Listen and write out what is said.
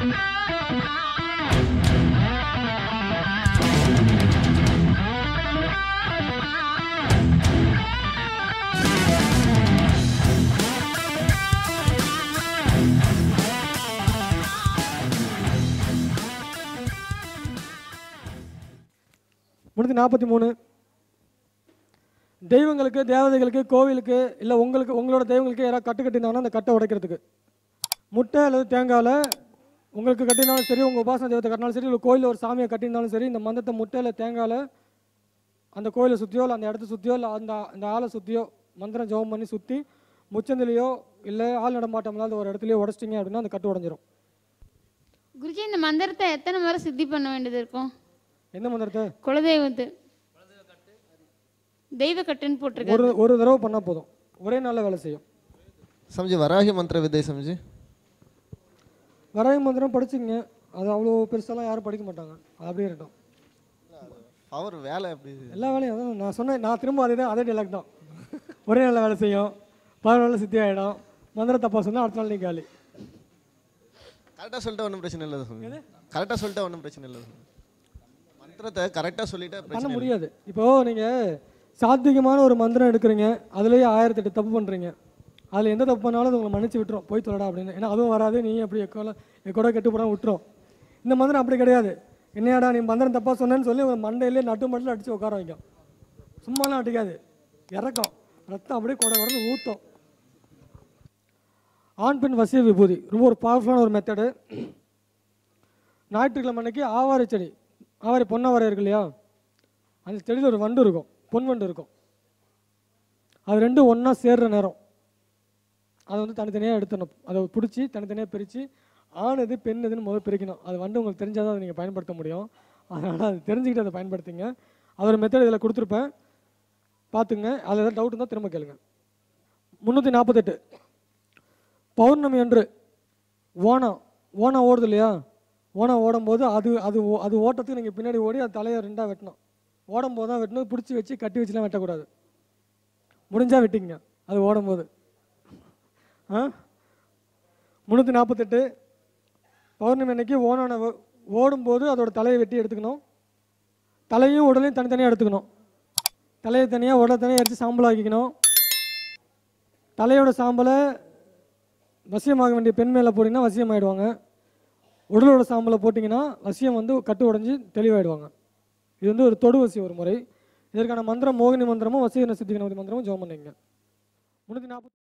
முன்னூற்றி நாற்பத்தி மூணு தெய்வங்களுக்கு தேவதைகளுக்கு கோவிலுக்கு இல்லை உங்களுக்கு உங்களோட தெய்வங்களுக்கு யாராவது கட்டு கட்டியிருந்தாங்கன்னா அந்த கட்டை உடைக்கிறதுக்கு முட்டை அல்லது தேங்காயில் உங்களுக்கு கட்டியிருந்தாலும் சரி உங்கள் உபாசன தெய்வத்தை கட்டினாலும் சரி இல்லை கோயிலில் ஒரு சாமியை கட்டியிருந்தாலும் சரி இந்த மந்தத்தை முட்டை இல்லை தேங்காயில் அந்த கோயிலை சுற்றியோ இல்லை அந்த இடத்த சுற்றியோ இல்லை அந்த அந்த ஆளை சுற்றியோ மந்திரம் ஜெபம் பண்ணி சுற்றி முச்சந்திலையோ இல்லை ஆள் நடமாட்டம் இல்லாத ஒரு இடத்துலையோ உடச்சிட்டிங்க அப்படின்னா அந்த கட்டு உடஞ்சிரும் குருஜி இந்த மந்திரத்தை எத்தனை முறை சித்தி பண்ண வேண்டியது இருக்கும் எந்த மந்திரத்தை குலதெய்வத்து தெய்வ கட்டுன்னு போட்டிருக்காரு ஒரு ஒரு தடவை பண்ணால் போதும் ஒரே நாளில் வேலை செய்யும் समझे वराही मंत्र विद्या समझे வராய மந்திரம் படிச்சுங்க அது அவ்வளோ பெருசாலாம் யாரும் படிக்க மாட்டாங்க அது அப்படியே இருக்கட்டும் அவர் வேலை அப்படி எல்லா வேலையும் அதான் நான் சொன்னேன் நான் திரும்ப அதே தான் அதே டைலாக் தான் ஒரே நாளில் வேலை செய்யும் பதினொரு நாள் சித்தி ஆகிடும் மந்திரம் தப்பா சொன்னால் அடுத்த நாள் நீ காலி கரெக்டாக சொல்லிட்டா ஒன்றும் பிரச்சனை இல்லை சாமி கரெக்டாக சொல்லிட்டா ஒன்றும் பிரச்சனை இல்லை சாமி மந்திரத்தை கரெக்டாக சொல்லிட்டா பண்ண பிரச்சனை இல்லை முடியாது இப்போ நீங்கள் சாத்விகமான ஒரு மந்திரம் எடுக்கிறீங்க அதுலேயே ஆயிரத்தி எட்டு தப்பு பண்ணுறீங்க அதில் எந்த தப்பு பண்ணாலும் அது உங்களை மன்னிச்சு விட்டுரும் போய் தொலைடா அப்படின்னு ஏன்னா அதுவும் வராது நீ அப்படி எக்கோல எக்கோட கெட்டு போடாமல் விட்டுரும் இந்த மந்திரம் அப்படி கிடையாது என்னையாடா நீ மந்திரம் தப்பாக சொன்னேன்னு சொல்லி உங்கள் மண்டையிலே நட்டு மட்டில் அடித்து உட்கார வைக்கும் சும்மாலாம் அடிக்காது இறக்கும் ரத்தம் அப்படியே கொடை கொடன்னு ஊற்றும் ஆண் பெண் வசிய விபூதி ரொம்ப ஒரு பவர்ஃபுல்லான ஒரு மெத்தடு ஞாயிற்றுக்கிழமை அன்னைக்கு ஆவாரை செடி ஆவாரை பொன்னாவாரை இருக்கு இல்லையா அந்த செடியில் ஒரு வண்டு இருக்கும் பொன் வண்டு இருக்கும் அது ரெண்டும் ஒன்றா சேர்ற நேரம் அதை வந்து தனித்தனியாக எடுத்துடணும் அதை பிடிச்சி தனித்தனியாக பிரித்து ஆண் எது பெண் எதுன்னு முதல்ல பிரிக்கணும் அது வண்டு உங்களுக்கு தெரிஞ்சால் தான் அதை நீங்கள் பயன்படுத்த முடியும் அதனால் அது தெரிஞ்சுக்கிட்டு அதை பயன்படுத்திங்க அதோட மெத்தட் இதில் கொடுத்துருப்பேன் பார்த்துங்க அதில் ஏதாவது டவுட் இருந்தால் திரும்ப கேளுங்க முந்நூற்றி நாற்பத்தெட்டு பௌர்ணமி அன்று ஓணம் ஓணம் ஓடுது இல்லையா ஓணம் ஓடும்போது அது அது ஓ- அது ஓட்டத்துக்கு நீங்கள் பின்னாடி ஓடி அது தலையை ரெண்டாக வெட்டணும் ஓடும்போது தான் வெட்டணும் பிடிச்சி வச்சு கட்டி வச்சுலாம் வெட்டக்கூடாது முடிஞ்சால் வெட்டிங்க அது ஓடும்போது ஆ முந்நூற்றி நாற்பத்தெட்டு பௌர்ணமி அன்னைக்கு ஓனான ஓடும்போது அதோட தலையை வெட்டி எடுத்துக்கணும் தலையும் உடலையும் தனித்தனியாக எடுத்துக்கணும் தலையை தனியாக உடலை தனியாக எடுத்து சாம்பல் ஆக்கிக்கணும் தலையோட சாம்பலை வசியமாக வேண்டிய பெண் மேலே போட்டிங்கன்னா வசியம் ஆயிடுவாங்க உடலோட சாம்பலை போட்டிங்கன்னா வசியம் வந்து கட்டு உடைஞ்சு தெளிவாயிடுவாங்க இது வந்து ஒரு தொடு வசி ஒரு முறை இதற்கான மந்திரம் மோகினி மந்திரமும் வசீகரண சித்தி கணபதி மந்திரமும் ஜெபம் பண்ணிங்க முன்னூற்றி நாற்பத்தி